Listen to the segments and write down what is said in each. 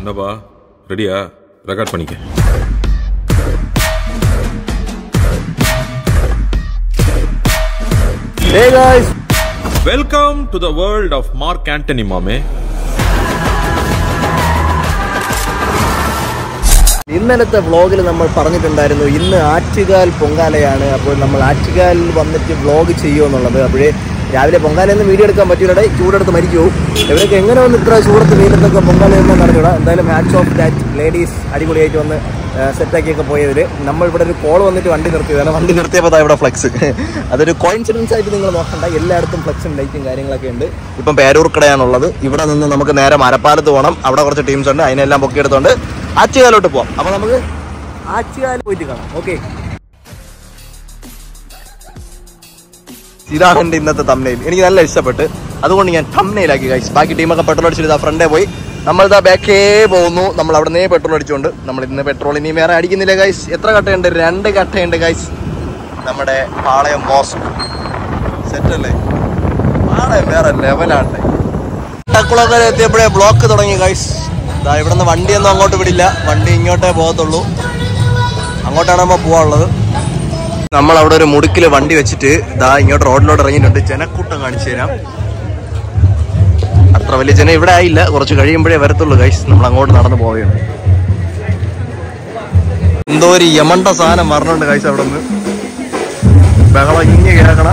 என்னப்பா ரெடியா ரெக்கார்ட் பண்ணிக்க Hey guys, welcome to the world of Mark Antony மாமே ഇന്നലത്തെ വ്ളോഗിൽ നമ്മൾ പറഞ്ഞിട്ടുണ്ടായിരുന്നു ഇന്ന് ആറ്റുകാൽ പൊങ്കാലയാണ് അപ്പോൾ നമ്മൾ ആറ്റുകാലിൽ വന്നിട്ട് വ്ളോഗ് ചെയ്യുമെന്നുള്ളത് അപ്പോഴേ രാവിലെ പൊങ്കാലയൊന്നും വീഡിയോ എടുക്കാൻ പറ്റൂലടെ ചൂടെടുത്ത് മരിക്കുമോ ഇവരൊക്കെ എങ്ങനെ വന്ന് ഇത്ര ചൂടത്ത് വെയിലത്തൊക്കെ പൊങ്കാലയൊന്നും നടന്നില്ല എന്തായാലും ഹാറ്റ്സ് ഓഫ് ദാറ്റ് ലേഡീസ് അടിപൊളിയായിട്ട് വന്ന് സെറ്റാക്കിയൊക്കെ പോയതിൽ നമ്മൾ ഇവിടെ ഒരു കോൾ വന്നിട്ട് വണ്ടി നിർത്തിയതാണ് വണ്ടി നിർത്തിയപ്പോൾ ദാ ഇവിടെ ഫ്ലെക്സ് അതൊരു കോയിൻസിഡൻസ് ആയിട്ട് നിങ്ങൾ നോക്കണ്ട എല്ലായിടത്തും ഫ്ലെക്സും ലൈറ്റും കാര്യങ്ങളൊക്കെ ഉണ്ട് ഇപ്പം പേരൂർക്കടയാണുള്ളത് ഇവിടെ നിന്ന് നമുക്ക് നേരെ മരപ്പാലത്ത് പോകണം അവിടെ കുറച്ച് ടീംസ് ഉണ്ട് അതിനെല്ലാം പൊക്കിയെടുത്തോണ്ട് ആറ്റുകാലോട്ട് പോവാം അപ്പൊ നമുക്ക് ആറ്റുകാൽ പോയിട്ട് കാണാം ഓക്കെ ഇതാണ് എന്റെ ഇന്നത്തെ തമ്മനയിൽ എനിക്ക് നല്ല ഇഷ്ടപ്പെട്ട് അതുകൊണ്ട് ഞാൻ തമ്മനയിലാക്കി ഗൈസ് ബാക്കി ടീമൊക്കെ പെട്രോൾ അടിച്ചിട്ട് ഫ്രണ്ടേ പോയി നമ്മൾ ഇതാ ബാക്കേ പോകുന്നു നമ്മൾ അവിടെ നിന്നേ പെട്രോൾ അടിച്ചുകൊണ്ട് നമ്മൾ ഇന്ന് പെട്രോൾ ഇനി വേറെ അടിക്കുന്നില്ല ഗൈസ് എത്ര കട്ടയുണ്ട് രണ്ട് കട്ടയുണ്ട് ഗൈസ് നമ്മുടെ പാളയം മോസ്ക് സെറ്റ് അല്ലേ പാളയം വേറെ ലെവലാണ് കുളക്കര എത്തിയപ്പോഴേ ബ്ലോക്ക് തുടങ്ങി ഗൈസ് ഇതാ ഇവിടെ നിന്ന് വണ്ടിയൊന്നും അങ്ങോട്ട് വിടില്ല വണ്ടി ഇങ്ങോട്ടേ പോകത്തുള്ളൂ അങ്ങോട്ടാണ് നമ്മൾ പോകാനുള്ളത് നമ്മൾ അവിടെ ഒരു മുടുക്കില് വണ്ടി വെച്ചിട്ട് ഇതാ ഇങ്ങോട്ട് റോഡിലോട്ട് ഇറങ്ങിയിട്ടുണ്ട് ജനക്കൂട്ടം കാണിച്ചു തരാം അത്ര വലിയ ജനം ഇവിടെ ആയില്ല കുറച്ച് കഴിയുമ്പോഴേ വരത്തുള്ളൂ ഗൈസ് നമ്മൾ അങ്ങോട്ട് നടന്നു പോവുകയാണ് എന്തോ ഒരു യമണ്ട സാധനം പറഞ്ഞുണ്ട് ഗൈസ് അവിടെ നിന്ന് ബഹളം ഇങ്ങനെ കേൾക്കണ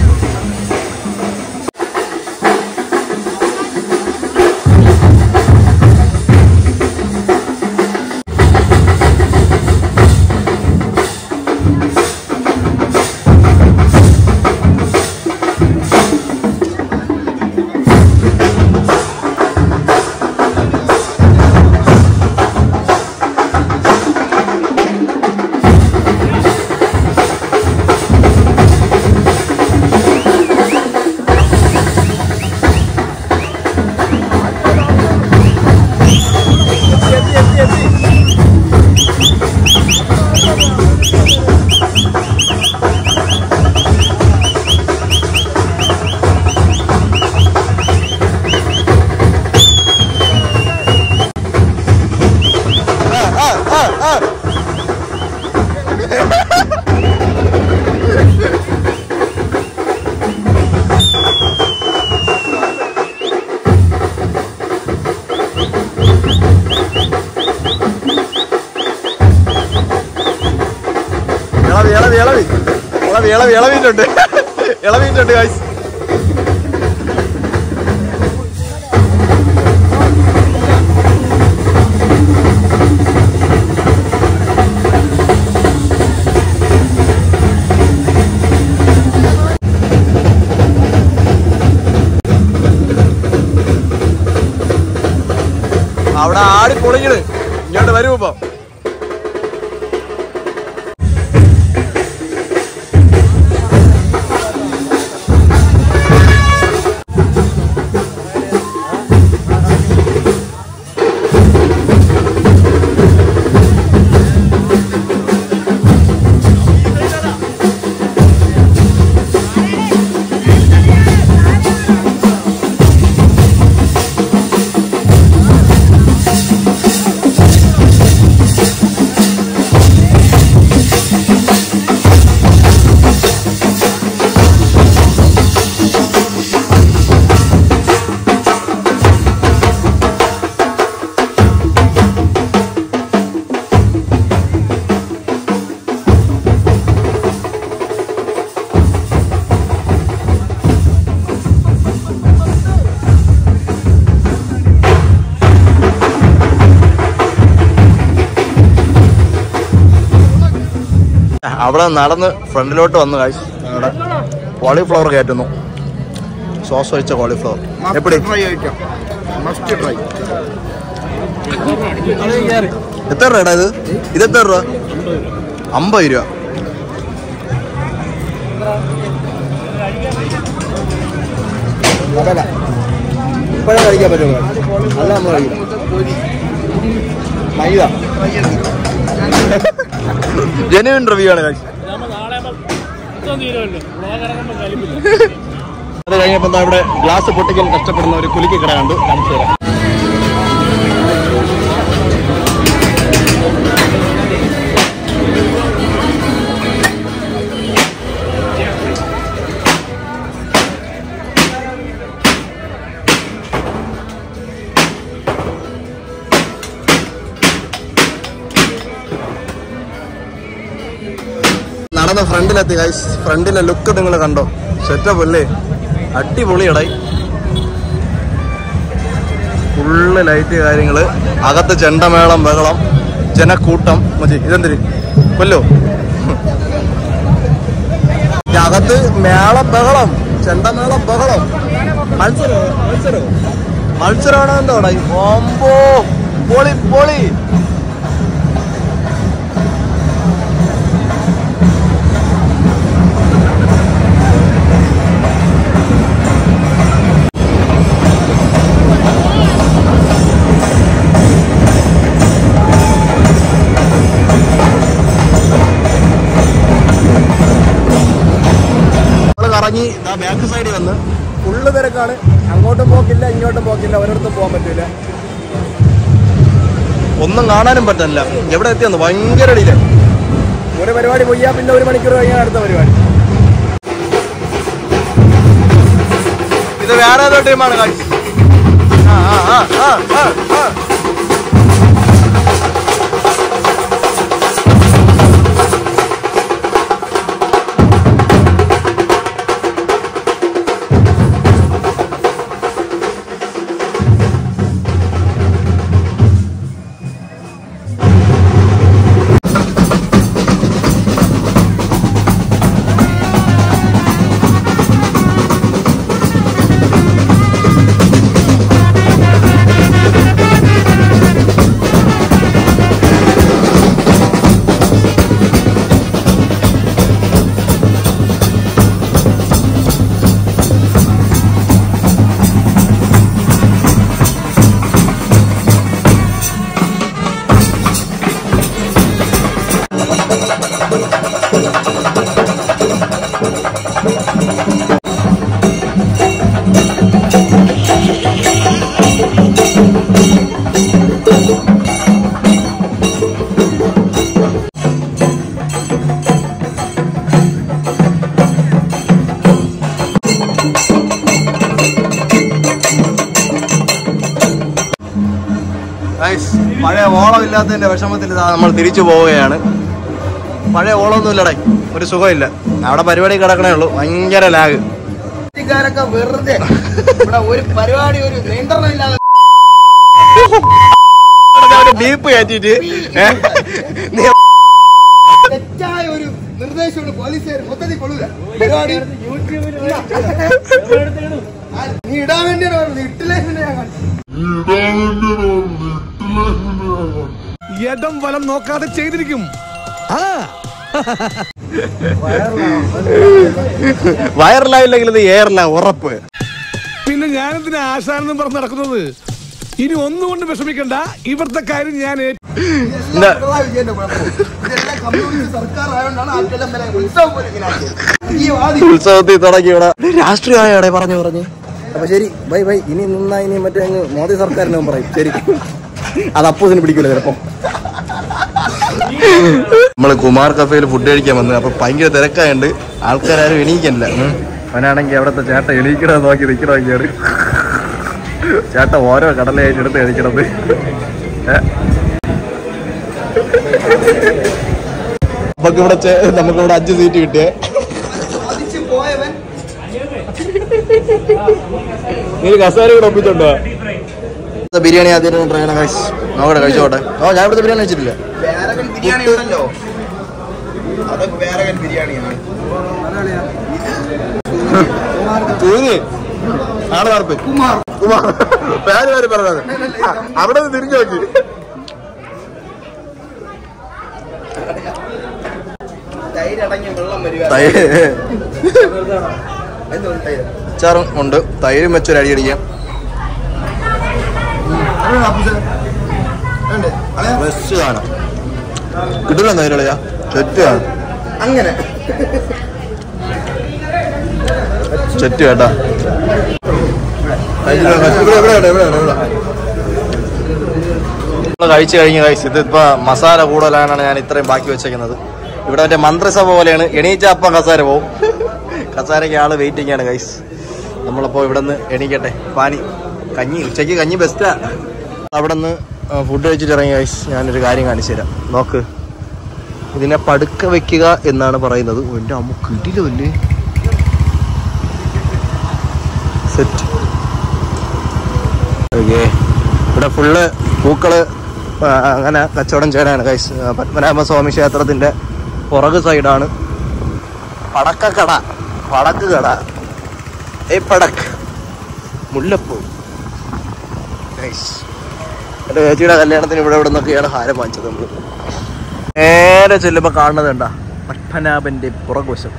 ഇളവി ഇളവി ഇളവി ഇളവി ഇളവി ഇളവിയിട്ടുണ്ട് ഇളവിയിട്ടുണ്ട് ഗൈസ് അവിടെ ആടി പൊളിഞ്ഞത് ഇങ്ങോട്ട് വരൂ ഇപ്പൊ അവിടെ നടന്ന് ഫ്രണ്ടിലോട്ട് വന്നു കാശ് അവിടെ കോളിഫ്ലവർ കയറ്റുന്നു സോസ് ഒഴിച്ച കോളിഫ്ലവർ എപ്പടി എത്ര രൂപ ഇത് ഇത് എത്ര രൂപ അമ്പത് രൂപ ഇപ്പോഴും കഴിക്കാൻ പറ്റുമോ അല്ല നമ്മൾ കഴിക്കും മൈദ ജെനുവിൻ റിവ്യൂ ആണ് കാശ് അത് കഴിഞ്ഞപ്പോ ദാ ഇവിടെ ഗ്ലാസ് പൊട്ടിക്കാൻ കഷ്ടപ്പെടുന്ന ഒരു കുലുക്കി കട കണ്ടു കാണിച്ചു തരാം നടന്ന് ഫ്രണ്ടിലെത്തി ഗൈസ് ഫ്രണ്ടിലെ ലുക്ക് നിങ്ങൾ കണ്ടോ സെറ്റപ്പ് അല്ലേ അടിപൊളിയടായി ഫുള്ള് ലൈറ്റ് കാര്യങ്ങള് അകത്ത് ചെണ്ടമേളം ബഹളം ജനക്കൂട്ടം മതി ഇതെന്തിരി കൊല്ലോ ഈ അകത്ത് മേളം ബഹളം ചെണ്ടമേളം ബഹളം മത്സരം മത്സരം മത്സരമാണോ എന്തോടാ ഓമ്പോ പൊളി പൊളി നമ്മള് കറങ്ങി ആ ബാക്ക് സൈഡിൽ വന്ന് ഫുള്ള് തിരക്കാണ് അങ്ങോട്ടും പോക്കില്ല ഇങ്ങോട്ടും പോക്കില്ല ഒരിടത്തും പോകാൻ പറ്റൂല ഒന്നും കാണാനും പറ്റില്ല എവിടെ എത്തിയെന്ന് ഭയങ്കര ഇടയില് ഒരു പരിപാടി പോയാ പിന്നെ ഒരു മണിക്കൂർ കഴിഞ്ഞാൽ അടുത്ത പരിപാടി ഇത് വേറെ ഏതോ ടീമാണ് കാഴ്ച ആ ആ ആ ആ ആ ആ Guys, പഴയ ഓളമില്ലാത്തതിന്റെ വിഷമത്തിൽ ഇതാ നമ്മൾ തിരിച്ചു പോവുകയാണ് പഴയ ഓളമൊന്നും ഇല്ലടേ ഒരു സുഖമില്ല അവിടെ പരിപാടി കിടക്കണേ ഉള്ളൂ ഭയങ്കര ലാഗ് വെറുതെ ഇവിടെ ഒരു പരിപാടി ഒരു നിയന്ത്രണം ഇല്ലാതെ ഡീപ്പ് കയറ്റിട്ട് തെറ്റായ ഒരു നിർദ്ദേശമാണ് പോലീസുകാർ മൊത്തത്തിൽ കൊള്ളൂല പരിപാടി ആ, നീ ഇടാൻ വേണ്ടിയാണ് പറഞ്ഞത് ഇട്ടില്ലേ പിന്നെ ഞാൻ കാണിച്ചു. ഇടം വലം നോക്കാതെ ചെയ്തിരിക്കും ആ വയറിലായില്ലെങ്കിൽ ഇത് എയറില ഉറപ്പ് പിന്നെ ഞാനെന്തിനാ ആശാനെന്നും പറഞ്ഞ് നടക്കുന്നത് ഇനി ഒന്നുകൊണ്ട് വിഷമിക്കണ്ട ഇവിടുത്തെ കാര്യം ഞാൻ ഏറ്റു. എന്താ? പിണറായി വിജയന്റെ കുഴപ്പം. ഇതെല്ലാം കമ്മ്യൂണിസ്റ്റ് സർക്കാർ ആയതുകൊണ്ടാണ് ആറ്റെല്ലാം വില ഉത്സവം പോലെ ഇങ്ങനെ ആക്കിയത്. ഈ വാദി ഉത്സവത്തിൽ തുടങ്ങി ഇവിടെ രാഷ്ട്രീയമായടെ പറഞ്ഞു പറഞ്ഞു അപ്പൊ ശരി ബൈ ബൈ ഇനി നിന്നാ ഇനി മറ്റേ അങ്ങ് മോദി സർക്കാരിനും പറയും ശരി അത് അപ്പൂസിന് പിടിക്കൂല ചിലപ്പോ നമ്മള് കുമാർ കഫേയിൽ ഫുഡ് കഴിക്കാൻ വന്ന് അപ്പൊ ഭയങ്കര തിരക്കായുണ്ട് ആൾക്കാരും എണീക്കണില്ല ഉം. അവനാണെങ്കിൽ അവിടുത്തെ ചേട്ട എണീക്കണ നോക്കി നിക്കണൊക്കെയാണ് ചേട്ട ഓരോ കടലയായിട്ട് എടുത്ത് കഴിക്കണത് ഏ? നമുക്കിവിടെ ചെ- നമുക്കിവിടെ അഞ്ച് സീറ്റ് കിട്ടിയേ വാദിച്ച് പോയവൻ നീ കസേര കൂടെ ഒപ്പിച്ചോണ്ടോ ബിരിയാണി ആദ്യം ട്രൈ ചെയ്യണം കഴിച്ച് നോക്കട്ടെ കഴിച്ചോട്ടെ ഓ ഞാൻ ഇവിടുത്തെ ബിരിയാണി വെച്ചിട്ടില്ല വേറകൻ ബിരിയാണി ഉണ്ടല്ലോ അത് വേറകൻ ബിരിയാണിയാണ് തൂങ്ങി ആണ് വാർപ്പ് കുമാർ കുമാർ പേര് പേര് പറഞ്ഞത് ആ, അവിടെ നിന്ന് തിരിഞ്ഞു നോക്കി തൈരടങ്ങിയ വെള്ളം വരിക തൈര് എന്തോ തൈര് അച്ചാറും ഉണ്ട് തൈരും വെച്ചൊരു അടി അടിക്കാം അതാണ് അപ്പുസേ. ഉണ്ട്. അളയാ. ബെസ്റ്റ് സാധനം കിട്ടില്ല തൈരളിയാ ചെറ്റ് ആണ് അങ്ങനെ ചെറ്റ് കേട്ടാ കഴിച്ചു കഴിഞ്ഞ കഴിച്ച് ഇതിപ്പോ മസാല കൂടുതലാണ് ഞാൻ ഇത്രയും ബാക്കി വെച്ചേക്കുന്നത് ഇവിടെ മറ്റേ മന്ത്രിസഭ പോലെയാണ് എണീച്ച അപ്പം കസാര പോവും കസാരയ്ക്ക് ആള് വെയിറ്റിംഗ് ആണ് ഗൈസ് നമ്മളപ്പോ ഇവിടെ നിന്ന് എണീക്കട്ടെ പാനി കഞ്ഞി ഉച്ചയ്ക്ക് കഞ്ഞി ബെസ്റ്റാ അവിടെ നിന്ന് ഫുഡ് കഴിച്ചിട്ട് ഇറങ്ങി ഗൈസ് ഞാനൊരു കാര്യം കാണിച്ചു തരാം നോക്ക് ഇതിനെ പടുക്ക വെക്കുക എന്നാണ് പറയുന്നത് ഓ, എൻ്റെ അമ്മ കിടിലോ അല്ലേ സെറ്റ് ഓക്കെ ഇവിടെ ഫുള്ള് പൂക്കള് ആ, അങ്ങനെ കച്ചവടം ചെയ്യാനാണ് കൈസ് പത്മനാഭസ്വാമി ക്ഷേത്രത്തിന്റെ പുറകു സൈഡാണ് പടക്കക്കട പടക്ക് കട ഏ പടക്ക് മുല്ലപ്പൂ ഗൈസ് എൻ്റെ ചേച്ചിയുടെ കല്യാണത്തിന് ഇവിടെ ഇവിടെ നിന്നൊക്കെയാണ് ഹാരം വാങ്ങിച്ചത് നമ്മൾ നേരെ ചെല്ലുമ്പോൾ കാണുന്നത് എന്താ പത്മനാഭന്റെ പുറകുവശം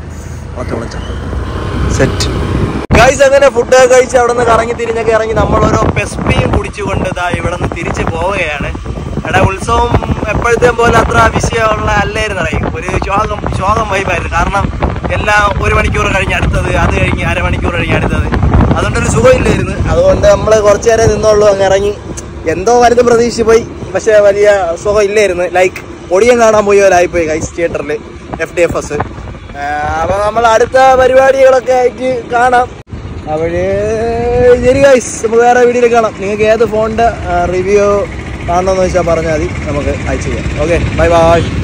സെറ്റ് ഗൈസ് അങ്ങനെ ഫുഡ് കഴിച്ച് അവിടെ നിന്ന് കറങ്ങി തിരിഞ്ഞൊക്കെ ഇറങ്ങി നമ്മൾ ഓരോ പെസ്പിയും കുടിച്ചുകൊണ്ട് ഇതാ ഇവിടെ നിന്ന് തിരിച്ച് പോവുകയാണ് എടാ ഉത്സവം എപ്പോഴത്തെയും പോലെ അത്ര വിഷയമുള്ള അല്ലായിരുന്നു അറിയും ഒരു ശോകം ശോകം വൈബായിരുന്നു കാരണം എല്ലാം ഒരു മണിക്കൂർ കഴിഞ്ഞ് അടുത്തത് അത് കഴിഞ്ഞ് അരമണിക്കൂർ കഴിഞ്ഞ് അടുത്തത് അതുകൊണ്ടൊരു സുഖമില്ലായിരുന്നു അതുകൊണ്ട് നമ്മൾ കുറച്ചു നേരം നിന്നുള്ളൂ അങ്ങ് ഇറങ്ങി എന്തോ വലുത് പ്രതീക്ഷിച്ച് പോയി പക്ഷെ വലിയ സുഖം ഇല്ലായിരുന്നു ലൈക്ക് ഒടിയം കാണാൻ പോയി പോയി ഗൈസ് തിയേറ്ററിൽ എഫ് ഡി എഫ് എസ് അപ്പൊ നമ്മൾ അടുത്ത പരിപാടികളൊക്കെ ആയിട്ട് കാണാം അവര് ശരി ഗൈസ് നമുക്ക് വേറെ വീഡിയോയിൽ കാണാം നിങ്ങൾക്ക് ഏത് ഫോണിന്റെ റിവ്യൂ കാണണമെന്ന് വെച്ചാൽ പറഞ്ഞാൽ മതി നമുക്ക് അയച്ചു തരാം ഓക്കെ ബൈ ബൈ